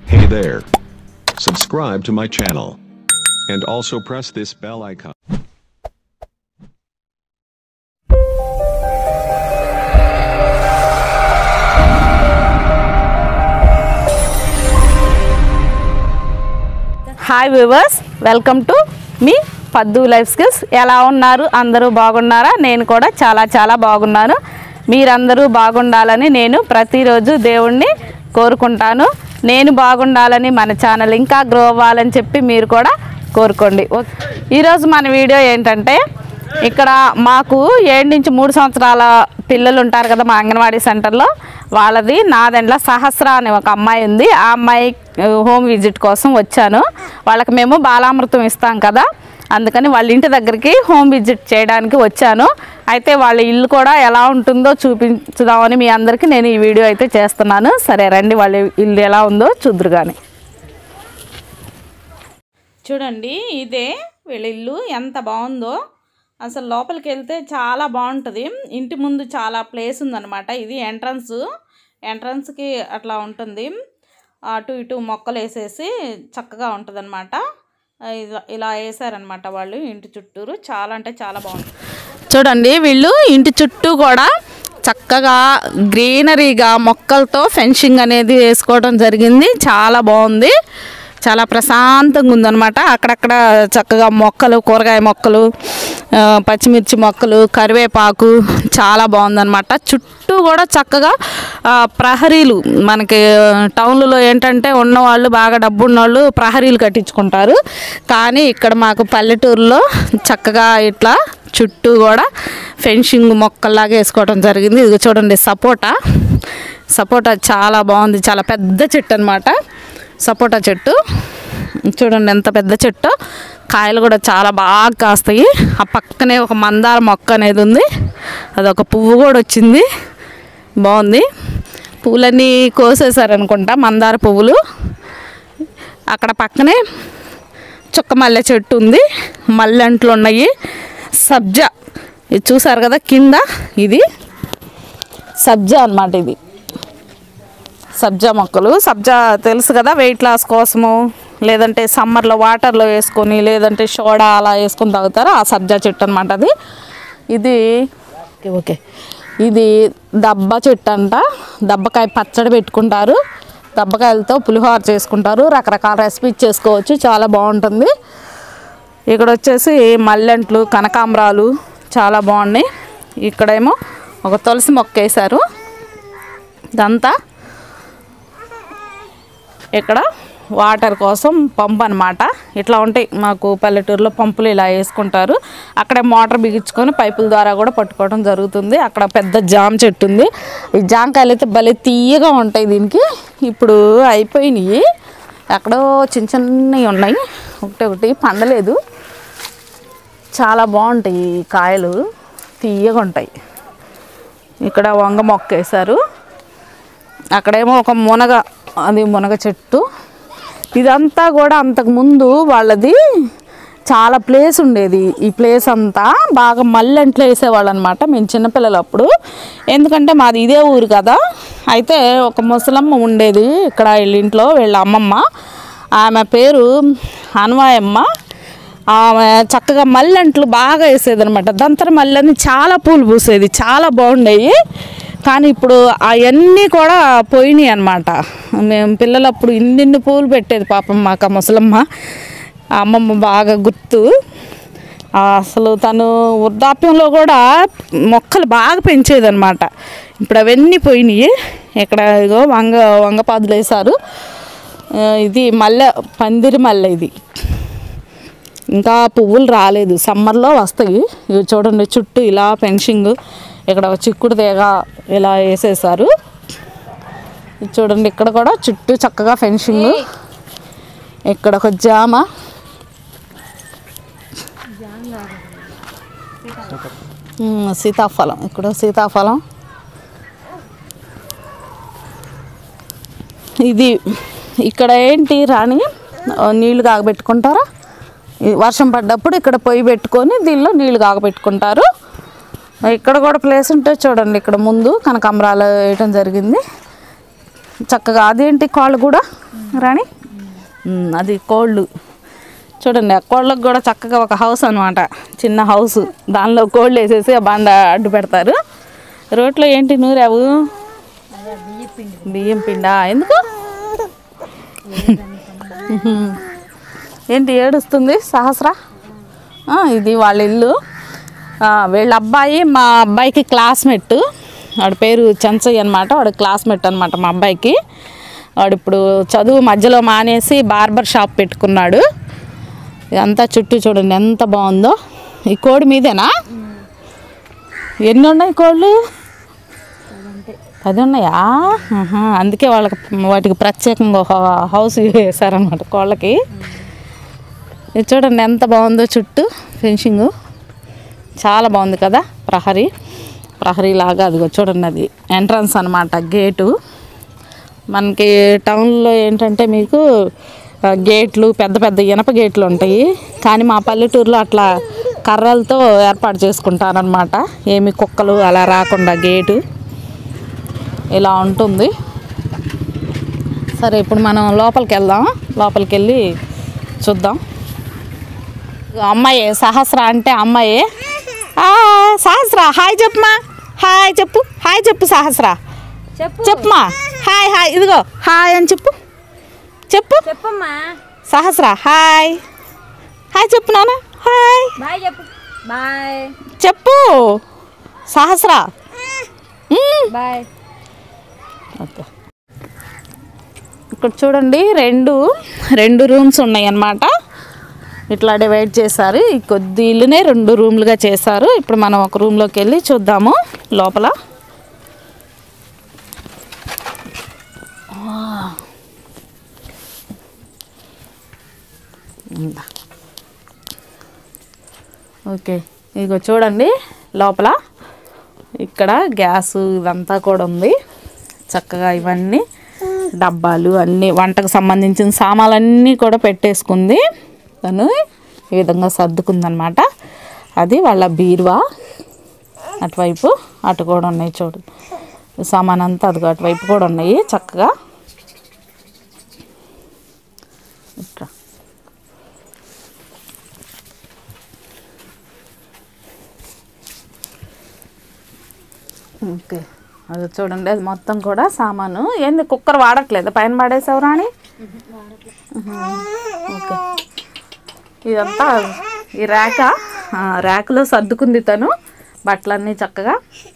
Hey there. Subscribe to my channel. And also press this bell icon. Hi viewers welcome to మీ Paddu life skills ఎలా ఉన్నారు అందరూ బాగున్నారా నేను కూడా చాలా చాలా బాగున్నాను మీరందరూ బాగుండాలని నేను ప్రతిరోజు దేవుణ్ణి కోరుకుంటాను నేను బాగుండాలని మన ఛానల్ ఇంకా గ్రో అవ్వాలని చెప్పి మీరు కూడా కోరుకోండి ఓ- ఈరోజు మన వీడియో ఏంటంటే ఇక్కడ మాకు ఏడు నుంచి మూడు సంవత్సరాల పిల్లలు ఉంటారు కదా మా అంగన్వాడీ సెంటర్లో వాళ్ళది నాదెండ్ల సహస్ర అనే ఒక అమ్మాయి ఉంది ఆ అమ్మాయి ఆ, హోమ్ విజిట్ కోసం వచ్చాను వాళ్ళకి మేము బాలామృతం ఇస్తాం కదా అందుకని వాళ్ళ ఇంటి దగ్గరికి హోమ్ విజిట్ చేయడానికి వచ్చాను అయితే వాళ్ళ ఇల్లు కూడా ఎలా ఉంటుందో చూపించుదామని మీ అందరికీ నేను ఈ వీడియో అయితే చేస్తున్నాను సరే రండి వాళ్ళ ఇల్లు ఎలా ఉందో చూద్దరు కానీ చూడండి ఇదే వీళ్ళ ఇల్లు ఎంత బాగుందో అసలు లోపలికి వెళ్తే చాలా బాగుంటుంది ఇంటి ముందు చాలా ప్లేస్ ఉందన్నమాట ఇది ఎంట్రన్స్ ఎంట్రన్స్కి అట్లా ఉంటుంది అటు ఇటు మొక్కలు వేసేసి చక్కగా ఉంటుంది అనమాట ఇలా వేసారనమాట వాళ్ళు ఇంటి చుట్టూరు చాలా అంటే చాలా బాగుంటుంది చూడండి వీళ్ళు ఇంటి చుట్టూ కూడా చక్కగా గ్రీనరీగా మొక్కలతో ఫెన్సింగ్ అనేది వేసుకోవడం జరిగింది చాలా బాగుంది చాలా ప్రశాంతంగా ఉందన్నమాట అక్కడక్కడ చక్కగా మొక్కలు కూరగాయ మొక్కలు ఆ, పచ్చిమిర్చి మొక్కలు కరివేపాకు చాలా బాగుందన్నమాట చుట్టూ కూడా చక్కగా ఆ, ప్రహరీలు మనకి టౌన్లలో ఏంటంటే ఉన్నవాళ్ళు బాగా డబ్బు ఉన్నవాళ్ళు ప్రహరీలు కట్టించుకుంటారు కానీ ఇక్కడ మాకు పల్లెటూరులో చక్కగా ఇట్లా చుట్టూ కూడా ఫెన్సింగ్ మొక్కల్లాగా వేసుకోవడం జరిగింది ఇది చూడండి సపోటా సపోటా చాలా బాగుంది చాలా పెద్ద చెట్టు అనమాట సపోటా చెట్టు చూడండి ఎంత పెద్ద చెట్టు కాయలు కూడా చాలా బాగా కాస్తాయి ఆ పక్కనే ఒక మందార మొక్క అనేది ఉంది అదొక పువ్వు కూడా వచ్చింది బాగుంది పువ్వులన్నీ కోసేసారనుకుంటా మందార పువ్వులు అక్కడ పక్కనే చుక్క మల్లె చెట్టు ఉంది మల్లెంట్లు ఉన్నాయి సబ్జా ఇది చూసారు కదా కింద ఇది సబ్జా అన్నమాట ఇది సబ్జా మొక్కలు సబ్జా తెలుసు కదా వెయిట్ లాస్ కోసము లేదంటే సమ్మర్లో వాటర్లో వేసుకొని లేదంటే సోడా అలా వేసుకొని తాగుతారు ఆ సబ్జా చెట్టు అనమాట అది ఇది ఓకే ఓకే ఇది దబ్బ చెట్టు అంట దబ్బకాయ పచ్చడి పెట్టుకుంటారు దబ్బకాయలతో పులిహోర చేసుకుంటారు రకరకాల రెసిపీస్ చేసుకోవచ్చు చాలా బాగుంటుంది ఇక్కడ వచ్చేసి మల్లెంట్లు కనకాంబరాలు చాలా బాగున్నాయి ఇక్కడేమో ఒక తులసి మొక్క వేశారు ఇదంతా ఇక్కడ వాటర్ కోసం పంప్ అనమాట ఇట్లా ఉంటాయి మాకు పల్లెటూరులో పంపులు ఇలా వేసుకుంటారు అక్కడే మోటార్ బిగించుకొని పైపుల ద్వారా కూడా పట్టుకోవడం జరుగుతుంది అక్కడ పెద్ద జామ చెట్టు ఉంది ఈ జామకాయలు అయితే భలే తీయగా ఉంటాయి దీనికి ఇప్పుడు అయిపోయినాయి ఎక్కడో చిన్న చిన్నవి ఉన్నాయి ఒకటి ఒకటి పండలేదు చాలా బాగుంటాయి ఈ కాయలు తీయగా ఉంటాయి ఇక్కడ వంగ మొక్క వేశారు అక్కడేమో ఒక మునగ అది మునగ చెట్టు ఇదంతా కూడా అంతకుముందు వాళ్ళది చాలా ప్లేస్ ఉండేది ఈ ప్లేస్ అంతా బాగా మల్లెంట్లు వేసేవాళ్ళు అనమాట మేము చిన్నపిల్లలు అప్పుడు ఎందుకంటే మాది ఇదే ఊరు కదా అయితే ఒక ముసలమ్మ ఉండేది ఇక్కడ వీళ్ళ ఇంట్లో వీళ్ళ అమ్మమ్మ ఆమె పేరు అన్వాయమ్మ ఆమె చక్కగా మల్లెంట్లు బాగా వేసేది అనమాట దంతర మల్లెని చాలా పూలు పూసేది చాలా బాగుండేవి కానీ ఇప్పుడు అవన్నీ కూడా పోయినాయి అనమాట మేము పిల్లలప్పుడు ఇన్నిన్ని పూలు పెట్టేది పాపం మాకు ఆ ముసలమ్మ ఆ అమ్మమ్మ బాగా గుర్తు ఆ అసలు తను వృద్ధాప్యంలో కూడా మొక్కలు బాగా పెంచేది అనమాట ఇప్పుడు అవన్నీ పోయినాయి ఇక్కడ ఇగో వంగ వంగపాదులు వేశారు ఆ, ఇది మల్లె పందిరి మల్లె ఇది ఇంకా పువ్వులు రాలేదు సమ్మర్లో వస్తాయి ఇవి చూడండి చుట్టూ ఇలా పెన్షింగ్ ఇక్కడ ఒక చిక్కుడు తీగ ఇలా వేసేసారు ఇది చూడండి ఇక్కడ కూడా చుట్టూ చక్కగా ఫెన్షింగ్ ఇక్కడ ఒక జామ ఉమ్, సీతాఫలం ఇక్కడ సీతాఫలం ఇది ఇక్కడ ఏంటి రాణి ఆ, నీళ్లు కాగబెట్టుకుంటారా ఈ వర్షం పడ్డప్పుడు ఇక్కడ పొయ్యి పెట్టుకొని దీనిలో నీళ్లు కాగబెట్టుకుంటారు ఇక్కడ కూడా ప్లేస్ ఉంటే చూడండి ఇక్కడ ముందు కనకాంబరాలు వేయటం జరిగింది చక్కగా అదేంటి కాళ్ళు కూడా రాణి ఉమ్, అది కోళ్ళు చూడండి ఆ కోళ్ళకు కూడా చక్కగా ఒక హౌస్ అనమాట చిన్న హౌస్ దానిలో కోళ్ళు వేసేసి ఆ బండ అడ్డు పెడతారు రోట్లో ఏంటి నూరావు బియ్యం పిండా ఎందుకు ఏంటి ఏడుస్తుంది సహస్ర ఆ, ఇది వాళ్ళ ఇల్లు ఆ, వీళ్ళ అబ్బాయి మా అబ్బాయికి క్లాస్మేట్ వాడి పేరు చెంచయ్య అనమాట వాడు క్లాస్మేట్ అనమాట మా అబ్బాయికి వాడు ఇప్పుడు చదువు మధ్యలో మానేసి బార్బర్ షాప్ పెట్టుకున్నాడు ఇదంతా చుట్టూ చూడండి ఎంత బాగుందో ఈ కోడి మీదేనా ఎన్ని ఉన్నాయి కోళ్ళు పది ఉన్నాయా ఆహా, అందుకే వాళ్ళకి వాటికి ప్రత్యేకంగా ఒక హౌస్ వేసారనమాట కోళ్ళకి ఇది చూడండి ఎంత బాగుందో చుట్టూ ఫినిషింగ్ చాలా బాగుంది కదా ప్రహరీ ప్రహరీ లాగా అదిగో చూడండి అది ఎంట్రన్స్ అనమాట గేటు మనకి టౌన్లో ఏంటంటే మీకు ఆ, గేట్లు పెద్ద పెద్ద ఇనప గేట్లు ఉంటాయి కానీ మా పల్లెటూరులో అట్లా కర్రలతో ఏర్పాటు చేసుకుంటారనమాట ఏమి కుక్కలు అలా రాకుండా గేటు ఇలా ఉంటుంది సరే ఇప్పుడు మనం లోపలికి వెళ్దాం లోపలికి వెళ్ళి చూద్దాం అమ్మాయి సహస్ర అంటే అమ్మాయి ఆ, సహస్ర హాయ్ చెప్పమా హాయ్ చెప్పు హాయ్ చెప్పు సహస్ర చెప్పు చెప్పుమా హాయ్ హాయ్ ఇదిగో హాయ్ అని చెప్పు చెప్పు చెప్పమ్మా సహస్ర హాయ్ హాయ్ చెప్పు నాన్న హాయ్ బాయ్ చెప్పు బాయ్ చెప్పు సహస్ర మ్మ్. బాయ్ ఓకే ఇక్కడ చూడండి రెండు రెండు రూమ్స్ ఉన్నాయి అన్నమాట ఇట్లా డివైడ్ చేశారు ఈ కొద్ది ఇల్లునే రెండు రూమ్లుగా చేశారు ఇప్పుడు మనం ఒక రూమ్లోకి వెళ్ళి చూద్దాము లోపల ఆ. ఉందా. ఓకే ఇగో చూడండి లోపల ఇక్కడ గ్యాస్ ఇదంతా కూడా ఉంది చక్కగా ఇవన్నీ డబ్బాలు అన్నీ వంటకు సంబంధించిన సామాన్లన్నీ కూడా పెట్టేసుకుంది తను ఈ విధంగా సర్దుకుందనమాట అది వాళ్ళ బీరువా అటువైపు అటు కూడా ఉన్నాయి చూడు ఈ సామాన్ అంతా అదిగో అటువైపు కూడా ఉన్నాయి చక్కగా ఇట్లా ఓకే అది చూడండి అది మొత్తం కూడా సామాను ఏంది కుక్కర్ వాడట్లేదు పైన పడేసావు రాణి ఆహా. ఓకే ఇదంతా ఈ ర్యాక ఆ, ర్యాక్లో సర్దుకుంది తను బట్టలన్నీ చక్కగా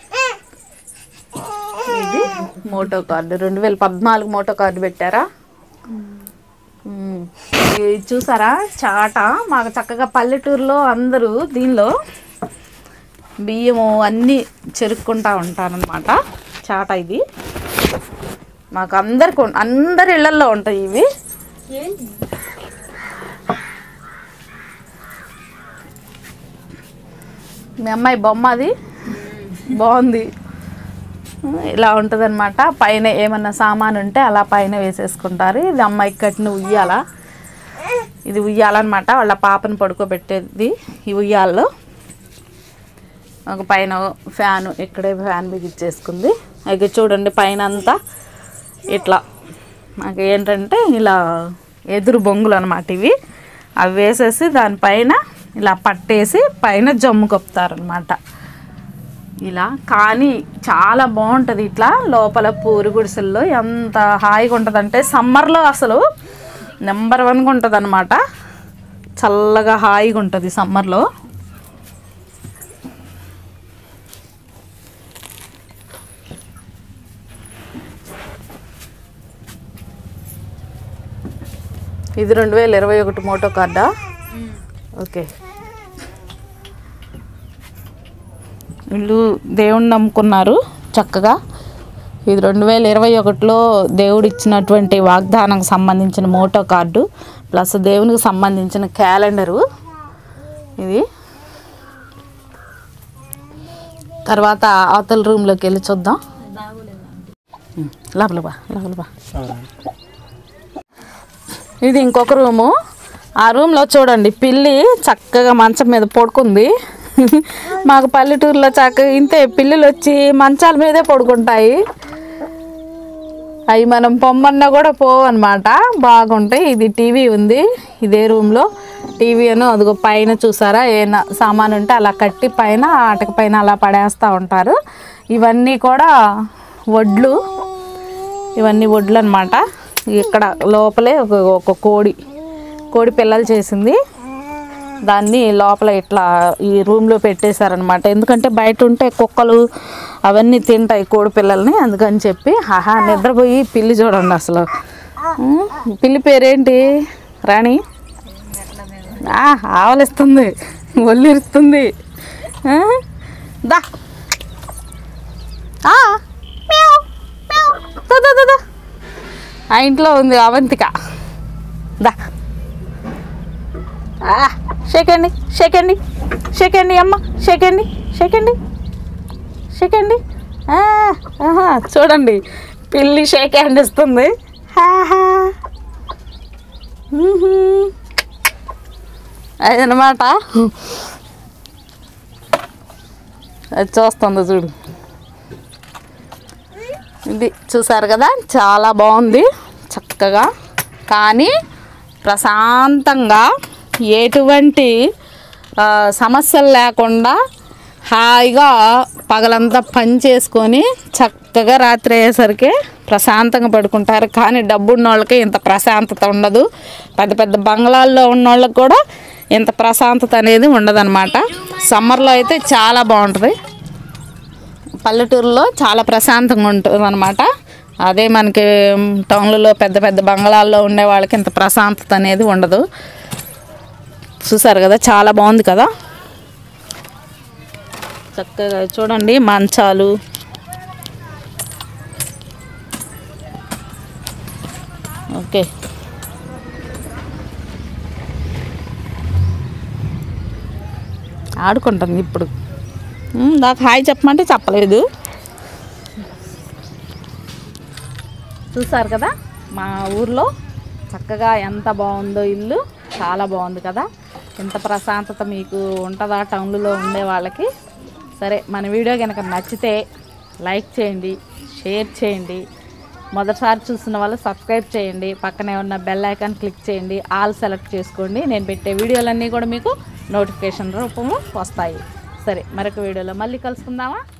ఇది మోటో కార్డు రెండు వేల పద్నాలుగు మోటో కార్డు పెట్టారా ఉమ్. ఇది చూసారా చాట మాకు చక్కగా పల్లెటూరులో అందరూ దీనిలో బియ్యము అన్నీ చెరుక్కుంటా ఉంటారనమాట చాట ఇది మాకు అందరికి ఉం- అందరి ఇళ్ళల్లో ఉంటాయి ఇవి మీ అమ్మాయి బొమ్మ అది బాగుంది ఇలా ఉంటుంది పైన ఏమన్నా సామాన్ ఉంటే అలా పైన వేసేసుకుంటారు ఇది అమ్మాయికి కట్టిన ఉయ్యాల ఇది ఉయ్యాలన్నమాట వాళ్ళ పాపను పడుకోబెట్టేది ఈ ఉయ్యాల్లో ఒక పైన ఫ్యాన్ ఇక్కడే ఫ్యాన్ బిగించేసుకుంది ఇక చూడండి పైన అంతా ఇట్లా మాకు ఏంటంటే ఇలా ఎదురు బొంగులు అనమాట ఇవి అవి వేసేసి దానిపైన ఇలా పట్టేసి పైన జమ్ము కప్పుతారనమాట ఇలా కానీ చాలా బాగుంటుంది ఇట్లా లోపల పూరి గుడిసెల్లో ఎంత హాయిగా ఉంటుంది అంటే సమ్మర్లో అసలు నెంబర్ వన్గా ఉంటుంది అనమాట చల్లగా హాయిగా ఉంటుంది సమ్మర్లో ఇది రెండు వేల ఇరవై ఒకటి మోటో కార్డా ఓకే వీళ్ళు దేవుణ్ణి నమ్ముకున్నారు చక్కగా ఇది రెండు వేల ఇరవై ఒకటిలో దేవుడు ఇచ్చినటువంటి వాగ్దానంకి సంబంధించిన మోటో కార్డు ప్లస్ దేవునికి సంబంధించిన క్యాలెండరు ఇది తర్వాత అవతల రూమ్లోకి వెళ్ళి చూద్దాం ఉం, లోపల బా లోపల బా ఇది ఇంకొక రూము ఆ రూమ్లో చూడండి పిల్లి చక్కగా మంచం మీద పడుకుంది మాకు పల్లెటూరులో చక్కగా ఇంతే పిల్లులు వచ్చి మంచాల మీదే పడుకుంటాయి అవి మనం పొమ్మన్నా కూడా పోవన్నమాట బాగుంటాయి ఇది టీవీ ఉంది ఇదే రూమ్లో టీవీ అని అదిగో పైన చూసారా ఏమైనా సామాన్ ఉంటే అలా కట్టి పైన ఆటక పైన అలా పడేస్తూ ఉంటారు ఇవన్నీ కూడా వడ్లు ఇవన్నీ వడ్లు అనమాట ఇక్కడ లోపలే ఒక ఒక కోడి కోడి పిల్లలు చేసింది దాన్ని లోపల ఇట్లా ఈ రూమ్లో పెట్టేశారనమాట ఎందుకంటే బయట ఉంటే కుక్కలు అవన్నీ తింటాయి కోడి పిల్లల్ని అందుకని చెప్పి ఆహా నిద్రపోయి పిల్లి చూడండి అసలు ఉం, పిల్లి పేరేంటి రాణి ఆ, ఆవలిస్తుంది ఒళ్ళిరుస్తుంది ఆ, దా ఆ, మ్యావ్, మ్యావ్. దా, దా, దా, దా. ఆ ఇంట్లో ఉంది అవంతిక దా షేకండి షేకండి షేకండి అమ్మ షేకండి షేకండి షేకండి చూడండి పిల్లి షేక్ హ్యాండ్ ఇస్తుంది హాహా. మ్హూ. అదనమాట అది చూస్తుంది చూడు ఇది చూసారు కదా చాలా బాగుంది చక్కగా కానీ ప్రశాంతంగా ఎటువంటి ఆ, సమస్యలు లేకుండా హాయిగా పగలంతా పని చేసుకొని చక్కగా రాత్రి అయ్యేసరికి ప్రశాంతంగా పడుకుంటారు కానీ డబ్బు ఉన్న వాళ్ళకి ఇంత ప్రశాంతత ఉండదు పెద్ద పెద్ద బంగ్లాల్లో ఉన్న వాళ్ళకి కూడా ఇంత ప్రశాంతత అనేది ఉండదన్నమాట సమ్మర్లో అయితే చాలా బాగుంటుంది పల్లెటూరులో చాలా ప్రశాంతంగా ఉంటుంది అనమాట అదే మనకి టౌన్లలో పెద్ద పెద్ద బంగ్లాల్లో ఉండే వాళ్ళకి ఇంత ప్రశాంతత అనేది ఉండదు చూసారు కదా చాలా బాగుంది కదా చక్కగా చూడండి మంచాలు ఓకే ఆడుకుంటుంది ఇప్పుడు ఉమ్, దాకా హాయ్ చెప్పమంటే చెప్పలేదు చూసారు కదా మా ఊర్లో చక్కగా ఎంత బాగుందో ఇల్లు చాలా బాగుంది కదా ఎంత ప్రశాంతత మీకు ఉంటుందా టౌన్లో ఉండే వాళ్ళకి సరే మన వీడియో కనుక నచ్చితే లైక్ చేయండి షేర్ చేయండి మొదటిసారి చూస్తున్న వాళ్ళు సబ్స్క్రైబ్ చేయండి పక్కనే ఉన్న బెల్ ఐకాన్ క్లిక్ చేయండి ఆల్ సెలెక్ట్ చేసుకోండి నేను పెట్టే వీడియోలన్నీ కూడా మీకు నోటిఫికేషన్ రూపంలో వస్తాయి సరే మరొక వీడియోలో మళ్ళీ కలుసుకుందామా